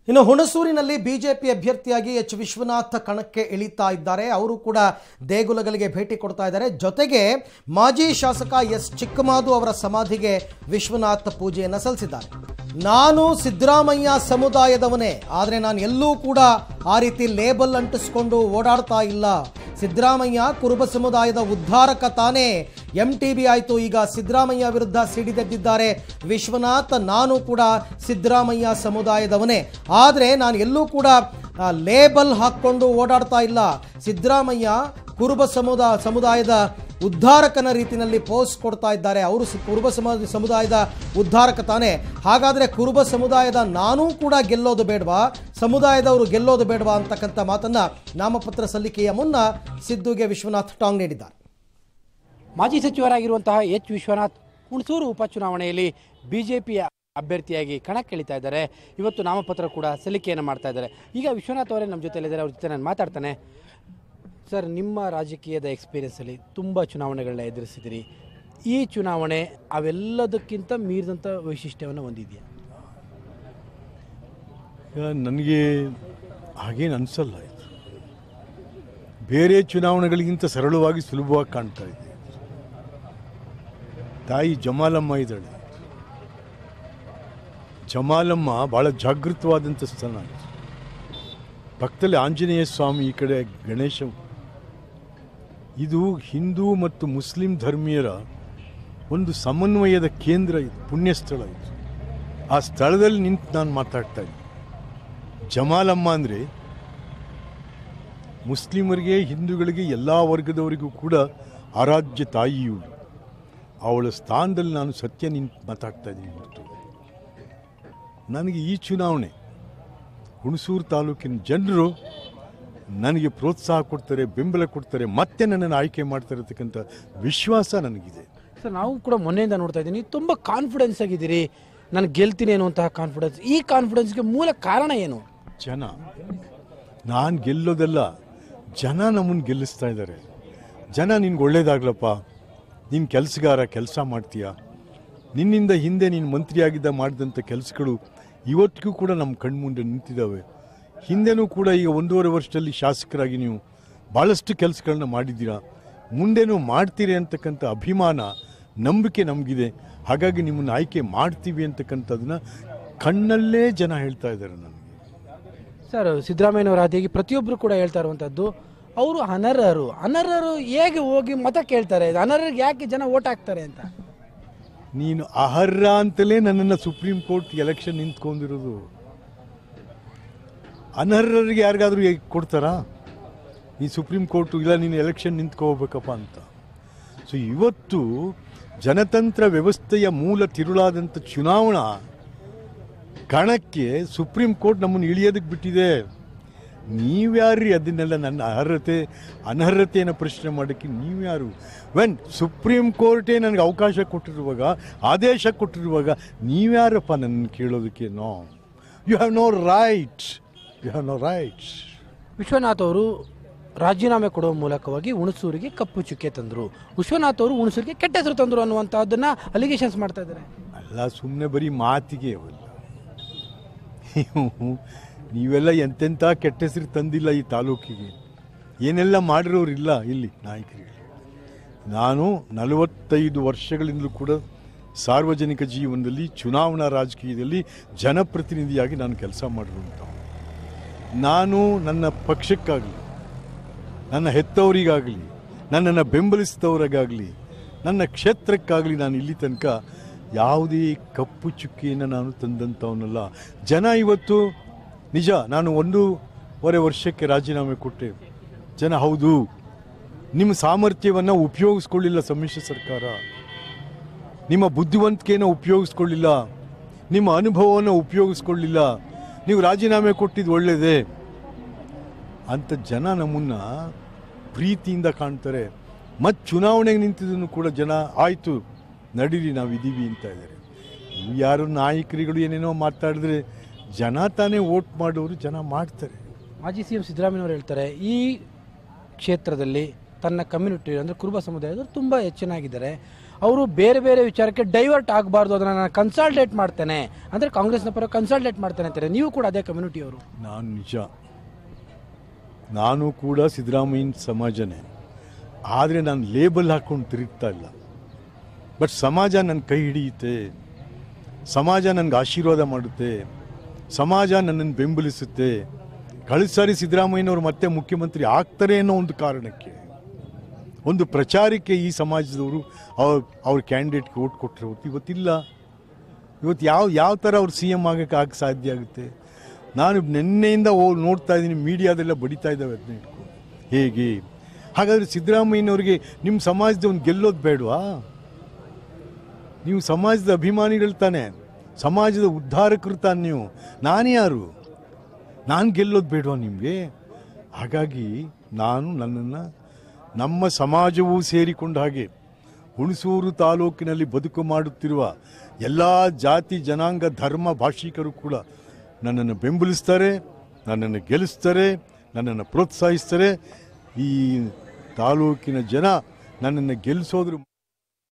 ಇನ್ನು ಹುಣಸೂರಿನಲ್ಲಿ ಬಿಜೆಪಿ ಅಭ್ಯರ್ಥಿಯಾಗಿ ಎಚ್ ವಿಶ್ವನಾಥ್ ಕಣಕ್ಕೆ ಇಳಿತಾ ಇದ್ದಾರೆ ಅವರು ಕೂಡ ದೇಗುಲಗಳಿಗೆ ಭೇಟಿ ಕೊಡ್ತಾ ಇದ್ದಾರೆ ಜೊತೆಗೆ ಮಾಜಿ ಶಾಸಕ ಎಸ್ ಚಿಕ್ಕಮಾದು ಅವರ ಸಮಾಧಿಗೆ ವಿಶ್ವನಾಥ್ ಪೂಜೆಯನ್ನು ಸಲ್ಲಿಸಿದ್ದಾರೆ ನಾನು ಸಿದ್ದರಾಮಯ್ಯ ಸಮುದಾಯದವನೇ ಆದರೆ ನಾನು ಎಲ್ಲೂ ಕೂಡ ಆ ರೀತಿ ಲೇಬಲ್ ಅಂಟಿಸ್ಕೊಂಡು ಓಡಾಡ್ತಾ ಇಲ್ಲ ಸಿದ್ದರಾಮಯ್ಯ ಕುರುಬ ಸಮುದಾಯದ ಉದ್ಧಾರಕ ತಾನೇ ಎಂ ಟಿ ಬಿ ಆಯಿತು ಈಗ ಸಿದ್ದರಾಮಯ್ಯ ವಿರುದ್ಧ ಸಿಡಿದೆದ್ದಿದ್ದಾರೆ ವಿಶ್ವನಾಥ್ ನಾನು ಕೂಡ ಸಿದ್ದರಾಮಯ್ಯ ಸಮುದಾಯದವನೇ ಆದರೆ ನಾನು ಎಲ್ಲೂ ಕೂಡ ಆ, ಲೇಬಲ್ ಹಾಕ್ಕೊಂಡು ಓಡಾಡ್ತಾ ಇಲ್ಲ ಸಿದ್ದರಾಮಯ್ಯ ಕುರುಬ ಸಮುದಾಯ ಸಮುದಾಯದ ಉದ್ಧಾರಕನ ರೀತಿಯಲ್ಲಿ ಪೋಸ್ ಕೊಡ್ತಾ ಇದ್ದಾರೆ ಅವರು ಸಿ- ಕುರುಬ ಸಮಾಜ ಸಮುದಾಯದ ಉದ್ಧಾರಕ ತಾನೇ ಹಾಗಾದರೆ ಕುರುಬ ಸಮುದಾಯದ ನಾನೂ ಕೂಡ ಗೆಲ್ಲೋದು ಬೇಡವಾ ಸಮುದಾಯದವರು ಗೆಲ್ಲೋದು ಬೇಡವಾ ಅಂತಕ್ಕಂಥ ಮಾತನ್ನ ನಾಮಪತ್ರ ಸಲ್ಲಿಕೆಯ ಮುನ್ನ ಸಿದ್ದುಗೆ ವಿಶ್ವನಾಥ್ ಟಾಂಗ್ ನೀಡಿದ್ದಾರೆ ಮಾಜಿ ಸಚಿವರಾಗಿರುವಂತಹ ಎಚ್ ವಿಶ್ವನಾಥ್ ಹುಣಸೂರು ಉಪಚುನಾವಣೆಯಲ್ಲಿ ಬಿಜೆಪಿಯ ಅಭ್ಯರ್ಥಿಯಾಗಿ ಕಣಕ್ಕಿಳಿತಾ ಇದ್ದಾರೆ ಇವತ್ತು ನಾಮಪತ್ರ ಕೂಡ ಸಲ್ಲಿಕೆಯನ್ನು ಮಾಡ್ತಾ ಇದ್ದಾರೆ ಈಗ ವಿಶ್ವನಾಥ್ ಅವರೇ ನಮ್ಮ ಜೊತೆಲಿದ್ದಾರೆ ಅವ್ರ ಜೊತೆ ನಾನು ಮಾತಾಡ್ತಾನೆ ಸರ್ ನಿಮ್ಮ ರಾಜಕೀಯದ ಎಕ್ಸ್ಪೀರಿಯನ್ಸಲ್ಲಿ ತುಂಬ ಚುನಾವಣೆಗಳನ್ನ ಎದುರಿಸಿದಿರಿ ಈ ಚುನಾವಣೆ ಅವೆಲ್ಲದಕ್ಕಿಂತ ಮೀರಿದಂಥ ವೈಶಿಷ್ಟ್ಯವನ್ನು ಹೊಂದಿದೆಯಾ ಈಗ ನನಗೆ ಹಾಗೇನು ಅನಿಸಲ್ಲ ಇದು ಬೇರೆ ಚುನಾವಣೆಗಳಿಗಿಂತ ಸರಳವಾಗಿ ಸುಲಭವಾಗಿ ಕಾಣ್ತಾ ಇದೆ ತಾಯಿ ಜಮಾಲಮ್ಮ ಇದ್ದಾಳೆ ಜಮಾಲಮ್ಮ ಭಾಳ ಜಾಗೃತವಾದಂಥ ಸ್ಥಾನ ಇದು. ಪಕ್ಕದಲ್ಲಿ ಆಂಜನೇಯ ಸ್ವಾಮಿ ಈ ಕಡೆ ಗಣೇಶ ಇದು ಹಿಂದೂ ಮತ್ತು ಮುಸ್ಲಿಂ ಧರ್ಮೀಯರ ಒಂದು ಸಮನ್ವಯದ ಕೇಂದ್ರ ಇದು ಪುಣ್ಯ ಸ್ಥಳ ಇದು ಆ ಸ್ಥಳದಲ್ಲಿ ನಿಂತು ನಾನು ಮಾತಾಡ್ತಾ ಇದ್ದೆ ಜಮಾಲಮ್ಮ ಅಂದರೆ ಮುಸ್ಲಿಮರಿಗೆ ಹಿಂದೂಗಳಿಗೆ ಎಲ್ಲ ವರ್ಗದವರಿಗೂ ಕೂಡ ಆರಾಧ್ಯ ತಾಯಿ ಇವಳು ಅವಳ ಸ್ಥಾನದಲ್ಲಿ ನಾನು ಸತ್ಯ ನಿಂತು ಮಾತಾಡ್ತಾ ಇದ್ದೀನಿ ಹೊರತು ನನಗೆ ಈ ಚುನಾವಣೆ ಹುಣಸೂರು ತಾಲೂಕಿನ ಜನರು ನನಗೆ ಪ್ರೋತ್ಸಾಹ ಕೊಡ್ತಾರೆ ಬೆಂಬಲ ಕೊಡ್ತಾರೆ ಮತ್ತೆ ನನ್ನನ್ನು ಆಯ್ಕೆ ಮಾಡ್ತಾರೆ ಇರತಕ್ಕಂಥ ವಿಶ್ವಾಸ ನನಗಿದೆ ಸರ್ ನಾವು ಕೂಡ ಮೊನ್ನೆಯಿಂದ ನೋಡ್ತಾ ಇದ್ದೀನಿ ತುಂಬ ಕಾನ್ಫಿಡೆನ್ಸ್ ಆಗಿದ್ದೀರಿ ನಾನು ಗೆಲ್ತೀನಿ ಅನ್ನುವಂತಹ ಕಾನ್ಫಿಡೆನ್ಸ್ ಈ ಕಾನ್ಫಿಡೆನ್ಸ್ಗೆ ಮೂಲ ಕಾರಣ ಏನು ಜನ ನಾನು ಗೆಲ್ಲೋದಲ್ಲ ಜನ ನಮ್ಮನ್ನು ಗೆಲ್ಲಿಸ್ತಾ ಇದ್ದಾರೆ ಜನ ನಿನ್ಗೆ ಒಳ್ಳೇದಾಗ್ಲಪ್ಪ ನೀನು ಕೆಲಸಗಾರ ಕೆಲಸ ಮಾಡ್ತೀಯ ನಿನ್ನಿಂದ ಹಿಂದೆ ನೀನು ಮಂತ್ರಿಯಾಗಿದ್ದ ಮಾಡಿದಂಥ ಕೆಲಸಗಳು ಇವತ್ತಿಗೂ ಕೂಡ ನಮ್ಮ ಕಣ್ಮುಂದೆ ನಿಂತಿದ್ದಾವೆ ಹಿಂದೆನೂ ಕೂಡ ಈಗ ಒಂದೂವರೆ ವರ್ಷದಲ್ಲಿ ಶಾಸಕರಾಗಿ ನೀವು ಭಾಳಷ್ಟು ಕೆಲಸಗಳನ್ನ ಮಾಡಿದ್ದೀರಾ ಮುಂದೆನೂ ಮಾಡ್ತೀರಿ ಅಂತಕ್ಕಂಥ ಅಭಿಮಾನ ನಂಬಿಕೆ ನಮಗಿದೆ ಹಾಗಾಗಿ ನಿಮ್ಮನ್ನು ಆಯ್ಕೆ ಮಾಡ್ತೀವಿ ಅಂತಕ್ಕಂಥದ್ದನ್ನ ಕಣ್ಣಲ್ಲೇ ಜನ ಹೇಳ್ತಾ ಇದ್ದಾರೆ ನನಗೆ ಸರ್ ಸಿದ್ದರಾಮಯ್ಯನವರ ಹಾದಿಯಾಗಿ ಪ್ರತಿಯೊಬ್ಬರು ಕೂಡ ಹೇಳ್ತಾ ಇರುವಂಥದ್ದು ಅವರು ಅನರ್ಹರು ಅನರ್ಹರು ಹೇಗೆ ಹೋಗಿ ಮತ ಕೇಳ್ತಾರೆ ಅನರ್ಹರಿಗೆ ಯಾಕೆ ಜನ ಓಟ್ ಹಾಕ್ತಾರೆ ಅಂತ ನೀನು ಅರ್ಹ ಅಂತಲೇ ನನ್ನನ್ನು ಸುಪ್ರೀಂ ಕೋರ್ಟ್ ಎಲೆಕ್ಷನ್ ನಿಂತ್ಕೊಂಡಿರೋದು ಅನರ್ಹರಿಗೆ ಯಾರಿಗಾದ್ರೂ ಹೇಗೆ ಕೊಡ್ತಾರಾ ಈ ಸುಪ್ರೀಂ ಕೋರ್ಟು ಇಲ್ಲ ನೀನು ಎಲೆಕ್ಷನ್ ನಿಂತ್ಕೋಬೇಕಪ್ಪ ಅಂತ ಸೊ ಇವತ್ತು ಜನತಂತ್ರ ವ್ಯವಸ್ಥೆಯ ಮೂಲ ತಿರುಳಾದಂಥ ಚುನಾವಣಾ ಕಣಕ್ಕೆ ಸುಪ್ರೀಂ ಕೋರ್ಟ್ ನಮ್ಮನ್ನು ಇಳಿಯೋದಕ್ಕೆ ಬಿಟ್ಟಿದೆ ನೀವ್ಯಾರ್ರಿ ಅದನ್ನೆಲ್ಲ ನನ್ನ ಅರ್ಹತೆ ಅನರ್ಹತೆಯನ್ನು ಪ್ರಶ್ನೆ ಮಾಡೋಕ್ಕೆ ನೀವ್ಯಾರು ವೆನ್ ಸುಪ್ರೀಂ ಕೋರ್ಟೇ ನನಗೆ ಅವಕಾಶ ಕೊಟ್ಟಿರುವಾಗ ಆದೇಶ ಕೊಟ್ಟಿರುವಾಗ ನೀವ್ಯಾರಪ್ಪ ನನ್ನ ಕೇಳೋದಕ್ಕೆ no you have no right you have no rights Vishwanath ಅವರು ರಾಜೀನಾಮೆ ಕೊಡುವ ಮೂಲಕವಾಗಿ ಹುಣಸೂರಿಗೆ ಕಪ್ಪು ಚುಕ್ಕೆ ತಂದರು ವಿಶ್ವನಾಥ್ ಅವರು ಹುಣಸೂರಿಗೆ ಕೆಟ್ಟ ಹೆಸರು ತಂದರು ಅನ್ನುವಂಥದ್ದನ್ನ ಅಲಿಗೇಷನ್ಸ್ ಮಾಡ್ತಾ ಇದ್ದಾರೆ ಅಲ್ಲ ಸುಮ್ಮನೆ ಬರೀ ಮಾತಿಗೆ ಅವೆಲ್ಲ ನೀವು ನೀವೆಲ್ಲ ಎಂತೆಂಥ ಕೆಟ್ಟ ಹೆಸರು ತಂದಿಲ್ಲ ಈ ತಾಲೂಕಿಗೆ ಏನೆಲ್ಲ ಮಾಡಿರೋರಿಲ್ಲ ಇಲ್ಲಿ ನಾಯಕರಿಗೆ ನಾನು ನಲವತ್ತೈದು ವರ್ಷಗಳಿಂದಲೂ ಕೂಡ ಸಾರ್ವಜನಿಕ ಜೀವನದಲ್ಲಿ ಚುನಾವಣಾ ರಾಜಕೀಯದಲ್ಲಿ ಜನಪ್ರತಿನಿಧಿಯಾಗಿ ನಾನು ಕೆಲಸ ಮಾಡಿರುವಂಥ ನಾನು ನನ್ನ ಪಕ್ಷಕ್ಕಾಗಲಿ ನನ್ನ ಹೆತ್ತವರಿಗಾಗಲಿ ನನ್ನನ್ನು ಬೆಂಬಲಿಸಿದವರಿಗಾಗಲಿ ನನ್ನ ಕ್ಷೇತ್ರಕ್ಕಾಗಲಿ ನಾನು ಇಲ್ಲಿ ತನಕ ಯಾವುದೇ ಕಪ್ಪು ಚುಕ್ಕಿಯನ್ನು ನಾನು ತಂದಂಥವನಲ್ಲ ಜನ ಇವತ್ತು ನಿಜ ನಾನು ಒಂದೂವರೆ ವರ್ಷಕ್ಕೆ ರಾಜೀನಾಮೆ ಕೊಟ್ಟೆ ಜನ ಹೌದು ನಿಮ್ಮ ಸಾಮರ್ಥ್ಯವನ್ನು ಉಪಯೋಗಿಸ್ಕೊಳ್ಳಿಲ್ಲ ಸಮ್ಮಿಶ್ರ ಸರ್ಕಾರ ನಿಮ್ಮ ಬುದ್ಧಿವಂತಿಕೆಯನ್ನು ಉಪಯೋಗಿಸ್ಕೊಳ್ಳಿಲ್ಲ ನಿಮ್ಮ ಅನುಭವವನ್ನು ಉಪಯೋಗಿಸ್ಕೊಳ್ಳಿಲ್ಲ ನೀವು ರಾಜೀನಾಮೆ ಕೊಟ್ಟಿದ್ದು ಒಳ್ಳೆಯದೇ ಅಂತ ಜನ ನಮ್ಮನ್ನು ಪ್ರೀತಿಯಿಂದ ಕಾಣ್ತಾರೆ ಮತ್ತು ಚುನಾವಣೆಗೆ ನಿಂತಿದ್ದನ್ನು ಕೂಡ ಜನ ಆಯಿತು ನಡೀರಿ ನಾವು ಇದ್ದೀವಿ ಅಂತ ಇದ್ದಾರೆ ಇವು ಯಾರು ನಾಯಕರುಗಳು ಏನೇನೋ ಮಾತಾಡಿದ್ರೆ ಜನ ತಾನೇ ವೋಟ್ ಮಾಡೋರು ಜನ ಮಾಡ್ತಾರೆ ಮಾಜಿ ಸಿ ಎಂ ಸಿದ್ದರಾಮಯ್ಯವರು ಹೇಳ್ತಾರೆ ಈ ಕ್ಷೇತ್ರದಲ್ಲಿ ತನ್ನ ಕಮ್ಯುನಿಟಿ ಅಂದರೆ ಕುರುಬ ಸಮುದಾಯದವರು ತುಂಬ ಹೆಚ್ಚಿನಾಗಿದ್ದಾರೆ ಅವರು ಬೇರೆ ಬೇರೆ ವಿಚಾರಕ್ಕೆ ಡೈವರ್ಟ್ ಆಗಬಾರ್ದು ಅದನ್ನ ನಾನು ಕನ್ಸಲ್ಟೇಟ್ ಮಾಡ್ತೇನೆ ಅಂದ್ರೆ ಕಾಂಗ್ರೆಸ್ನ ಪರ ಕನ್ಸಲ್ಟೇಟ್ ಮಾಡ್ತೇನೆ ಅಂತಾರೆ ನೀವು ಕೂಡ ಅದೇ ಕಮ್ಯುನಿಟಿಯವರು ನಾನು ನಿಜ ನಾನು ಕೂಡ ಸಿದ್ದರಾಮಯ್ಯನ ಸಮಾಜನೇ ಆದರೆ ನಾನು ಲೇಬಲ್ ಹಾಕ್ಕೊಂಡು ತಿರುಗ್ತಾ ಇಲ್ಲ ಬಟ್ ಸಮಾಜ ನನ್ನ ಕೈ ಹಿಡಿಯುತ್ತೆ ಸಮಾಜ ನನಗೆ ಆಶೀರ್ವಾದ ಮಾಡುತ್ತೆ ಸಮಾಜ ನನ್ನನ್ನು ಬೆಂಬಲಿಸುತ್ತೆ ಕಳೆದ ಸಾರಿ ಸಿದ್ದರಾಮಯ್ಯನವರು ಮತ್ತೆ ಮುಖ್ಯಮಂತ್ರಿ ಆಗ್ತಾರೆ ಅನ್ನೋ ಒಂದು ಕಾರಣಕ್ಕೆ ಒಂದು ಪ್ರಚಾರಕ್ಕೆ ಈ ಸಮಾಜದವರು ಅವ್ರ ಅವ್ರ ಕ್ಯಾಂಡಿಡೇಟ್ಗೆ ಓಟ್ ಕೊಟ್ಟರು ಇವತ್ತಿಲ್ಲ ಇವತ್ತು ಯಾವ ಯಾವ ಥರ ಅವ್ರು ಸಿ ಎಮ್ ಆಗಕ್ಕೆ ಆಗ ಸಾಧ್ಯ ಆಗುತ್ತೆ ನಾನು ನಿನ್ನೆಯಿಂದ ಓ ನೋಡ್ತಾ ಇದ್ದೀನಿ ಮೀಡಿಯಾದೆಲ್ಲ ಬಡಿತಾ ಇದ್ದಾವೆ ಅದನ್ನ ಇಟ್ಕೊಂಡು ಹೇಗೆ ಹಾಗಾದರೆ ಸಿದ್ದರಾಮಯ್ಯನವ್ರಿಗೆ ನಿಮ್ಮ ಸಮಾಜದ ಒಂದು ಗೆಲ್ಲೋದು ಬೇಡವಾ ನೀವು ಸಮಾಜದ ಅಭಿಮಾನಿಗಳು ತಾನೆ ಸಮಾಜದ ಉದ್ಧಾರಕರು ತಾನೆ ನೀವು ನಾನು ಯಾರು ನಾನು ಗೆಲ್ಲೋದು ಬೇಡವಾ ನಿಮಗೆ ಹಾಗಾಗಿ ನಾನು ನನ್ನನ್ನು ನಮ್ಮ ಸಮಾಜವೂ ಸೇರಿಕೊಂಡ ಹಾಗೆ ಹುಣಸೂರು ತಾಲೂಕಿನಲ್ಲಿ ಬದುಕು ಮಾಡುತ್ತಿರುವ ಎಲ್ಲ ಜಾತಿ ಜನಾಂಗ ಧರ್ಮ ಭಾಷಿಕರು ಕೂಡ ನನ್ನನ್ನು ಬೆಂಬಲಿಸ್ತಾರೆ ನನ್ನನ್ನು ಗೆಲ್ಲಿಸ್ತಾರೆ ನನ್ನನ್ನು ಪ್ರೋತ್ಸಾಹಿಸ್ತಾರೆ ಈ ತಾಲೂಕಿನ ಜನ ನನ್ನನ್ನು ಗೆಲ್ಲಿಸೋದ್ರ